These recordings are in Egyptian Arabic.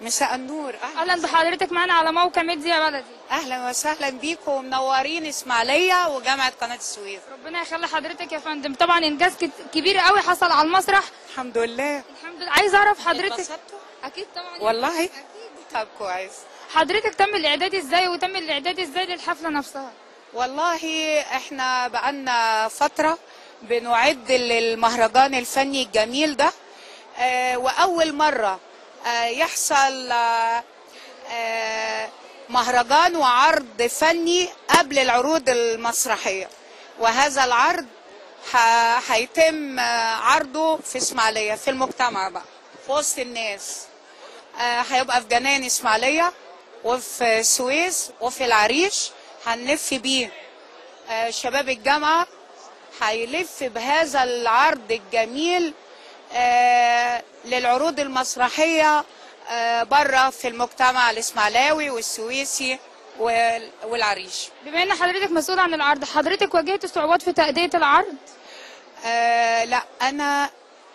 مساء النور اهلا اهلا بحضرتك معانا على موقع ميديا بلدي اهلا وسهلا بيكم ومنورين اسماعيليه وجامعه قناه السويس ربنا يخلي حضرتك يا فندم طبعا انجاز كت- كبير قوي حصل على المسرح الحمد لله الحمد لله عايز اعرف حضرتك اتبسطتوا؟ اكيد طبعا والله طب كويس حضرتك تم الاعداد ازاي وتم الاعداد ازاي للحفله نفسها والله احنا بقالنا فتره بنعد للمهرجان الفني الجميل ده آه، واول مره آه، يحصل آه، آه، مهرجان وعرض فني قبل العروض المسرحيه وهذا العرض ح- هيتم آه، عرضه في اسماعيليه في المجتمع بقى في وسط الناس آه، هيبقى في جنان اسماعيليه وفي السويس وفي العريش هنلف بيه آه، شباب الجامعه هيلف بهذا العرض الجميل آه، للعروض المسرحيه آه، بره في المجتمع الاسماعيلاوي والسويسي وال- والعريش بما ان حضرتك مسؤول عن العرض حضرتك واجهت صعوبات في تأدية العرض آه لا انا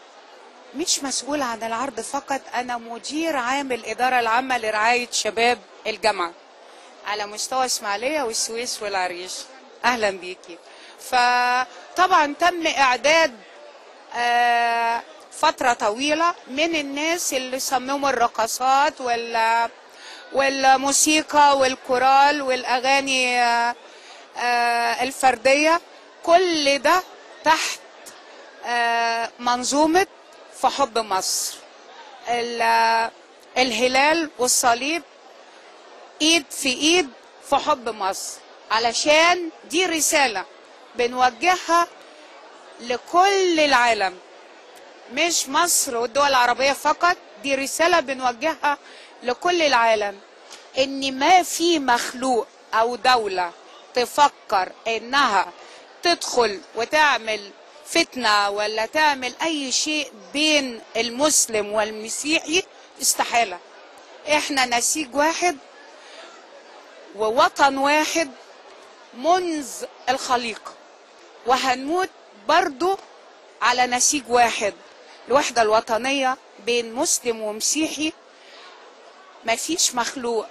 مش مسؤول عن العرض فقط انا مدير عام الاداره العامه لرعايه شباب الجامعه على مستوى اسماعيليه والسويس والعريش اهلا بيكي فطبعا تم اعداد آه فتره طويله من الناس اللي صمموا الرقصات وال والموسيقى والكورال والاغاني آه آه الفرديه كل ده تحت آه، منظومة في حب مصر ال- آه، الهلال والصليب ايد في ايد في حب مصر علشان دي رسالة بنوجهها لكل العالم مش مصر والدول العربية فقط دي رسالة بنوجهها لكل العالم ان ما في مخلوق او دولة تفكر انها تدخل وتعمل فتنة ولا تعمل اي شيء بين المسلم والمسيحي استحالة احنا نسيج واحد ووطن واحد منذ الخليقة وهنموت برضو على نسيج واحد الوحدة الوطنية بين مسلم ومسيحي مفيش مخلوق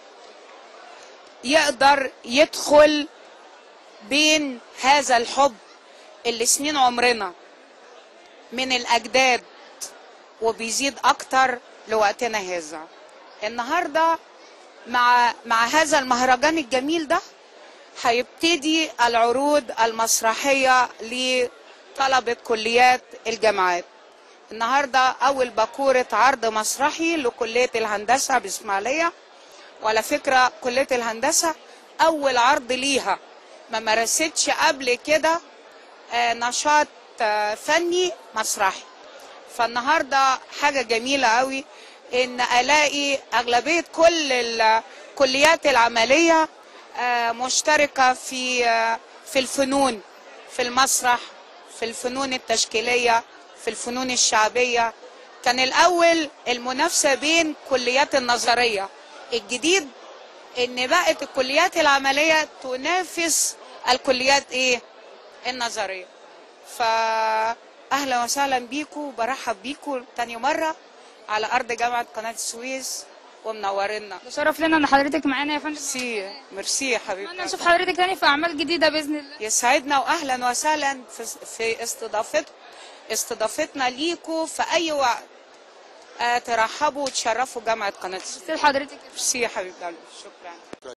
يقدر يدخل بين هذا الحب اللي سنين عمرنا من الأجداد وبيزيد أكتر لوقتنا هذا النهاردة مع مع هذا المهرجان الجميل ده هيبتدي العروض المسرحية لطلبة كليات الجامعات النهاردة أول باكورة عرض مسرحي لكلية الهندسة بإسماعيلية وعلى فكرة كلية الهندسة أول عرض ليها ما مارستش قبل كده آه، نشاط آه، فني مسرحي فالنهارده حاجه جميله قوي ان الاقي اغلبيه كل الكليات العمليه آه، مشتركه في آه، في الفنون في المسرح في الفنون التشكيليه في الفنون الشعبيه كان الاول المنافسه بين كليات النظريه الجديد ان بقت الكليات العمليه تنافس الكليات ايه النظريه فاهلا وسهلا بيكم وبرحب بيكم تاني مره على ارض جامعه قناه السويس ومنورينا ده شرف لنا ان حضرتك معانا يا فندم ميرسي ميرسي يا اتمنى حبيبتي نشوف حضرتك تاني في اعمال جديده باذن الله يسعدنا واهلا وسهلا في, في استضافت استضافتنا ليكم في اي وقت آه ترحبوا وتشرفوا جامعه قناه السويس استاذ حضرتك ميرسي يا حبيبتي شكرا